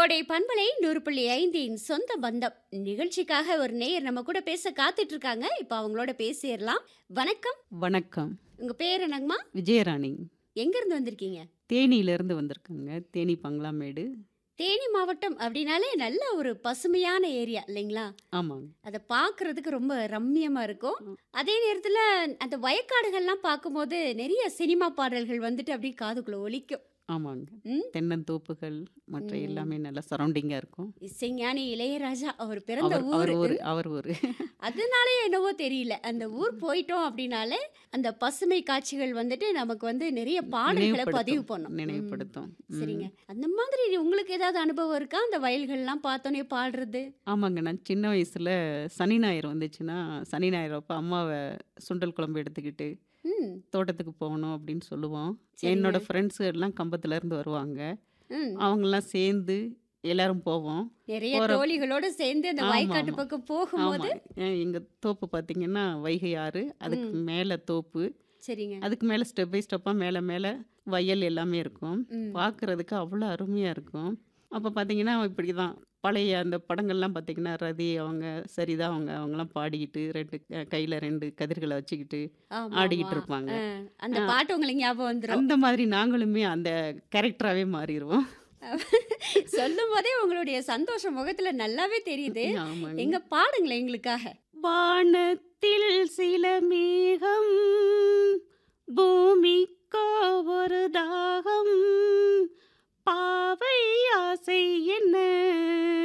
கோடை பண்பலை நூறு புள்ளி ஐந்தின் சொந்த பந்தம் நிகழ்ச்சிக்காக ஒரு நேயர் நம்ம கூட பேச காத்துட்டு இருக்காங்க இப்போ அவங்களோட பேசிடலாம் வணக்கம் வணக்கம் உங்க பேர் என்னங்கம்மா விஜயராணி எங்க இருந்து வந்திருக்கீங்க தேனியிலேருந்து வந்திருக்காங்க தேனி பங்களாமேடு தேனி மாவட்டம் அப்படின்னாலே நல்ல ஒரு பசுமையான ஏரியா இல்லைங்களா ஆமாங்க அதை பார்க்கறதுக்கு ரொம்ப ரம்மியமா இருக்கும் அதே நேரத்தில் அந்த வயக்காடுகள்லாம் பார்க்கும்போது நிறைய சினிமா பாடல்கள் வந்துட்டு அப்படியே காதுக்குள்ள ஒலிக்கும் ஆமாங்க ம். தென்னந்தோப்புகள் மற்ற ம். எல்லாமே நல்லா சரௌண்டிங்காக இருக்கும் இசைஞானி இளையராஜா அவர் பிறந்த அவர் அவர் ஊர் ஒரு அவர் ஒரு அதனாலே என்னவோ தெரியல அந்த ஊர் போயிட்டோம் அப்படின்னாலே அந்த பசுமை காட்சிகள் வந்துட்டு நமக்கு வந்து நிறைய பாடல்களை நினைவுபடுத்தும். பதிவு பண்ணும் ம். நினைவுபடுத்தும் ம். சரிங்க அந்த மாதிரி உங்களுக்கு ஏதாவது அனுபவம் இருக்கா அந்த வயல்கள்லாம் பார்த்தோன்னே பாடுறது ஆமாங்க நான் சின்ன வயசில் சனி ஞாயிறு வந்துச்சுன்னா சனி ஞாயிறு அப்போ அம்மாவை சுண்டல் குழம்பு எடுத்துக்கிட்டு ம் தோட்டத்துக்கு போகணும் அப்படின்னு சொல்லுவோம் சரிங்க. என்னோட ஃப்ரெண்ட்ஸு எல்லாம் கம்பத்துல இருந்து வருவாங்க ம் அவங்கெல்லாம் சேர்ந்து எல்லாரும் போவோம் நிறைய போற- தோழிகளோட சேர்ந்து அந்த ஆமா, வயக்காட்டு ஆமா. பக்கம் போகும்போது ஆமாம் எங்கள் தோப்பு பார்த்தீங்கன்னா வைகை ஆறு அதுக்கு மேலே தோப்பு சரிங்க அதுக்கு மேலே ஸ்டெப் பை ஸ்டெப்பாக மேலே மேலே வயல் எல்லாமே இருக்கும் ம். பார்க்குறதுக்கு அவ்வளோ அருமையாக இருக்கும் அப்போ பார்த்தீங்கன்னா இப்படி தான் பழைய அந்த படங்கள்லாம் பார்த்தீங்கன்னா ரதி அவங்க சரிதா அவங்க அவங்கெல்லாம் பாடிக்கிட்டு ரெண்டு கையில் ரெண்டு கதிர்களை வச்சுக்கிட்டு ஆமா, ஆடிக்கிட்டு ஆமா. இருப்பாங்க ஆ, அந்த பாட்டு உங்களுக்கு ஞாபகம் வந்துடும் அந்த மாதிரி நாங்களுமே அந்த கேரக்டராகவே மாறிடுவோம் சொல்லும் போதே உங்களுடைய சந்தோஷம் முகத்துல நல்லாவே தெரியுது ஆமாங்க எங்க பாடுங்களேன் எங்களுக்காக வானத்தில் சில மேகம் பூமிக்கோ ஒரு தாகம் பாவை ஆசை என்ன